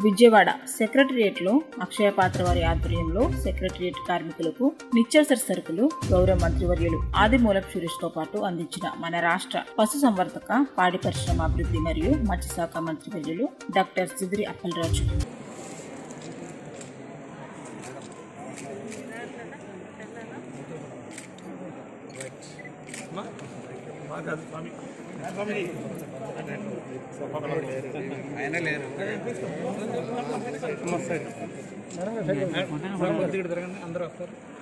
విజయవాడ సెక్రటరియట్లో అక్షయ పాత్ర వారి ఆధ్వర్యంలో సెక్రటరియట్ కార్మికులకు నిత్యావసర సరుకులు గౌరవ మంత్రివర్యులు ఆదిమూలపు సురేష్ తో పాటు అందించిన మన రాష్ట్ర పశుసంవర్ధక పాడి పరిశ్రమ అభివృద్ధి మరియు మత్స్యశాఖ మంత్రివర్యులు డాక్టర్ సిదిరి అప్పలరాజు ఆయన లేరు అందరూ వస్తారు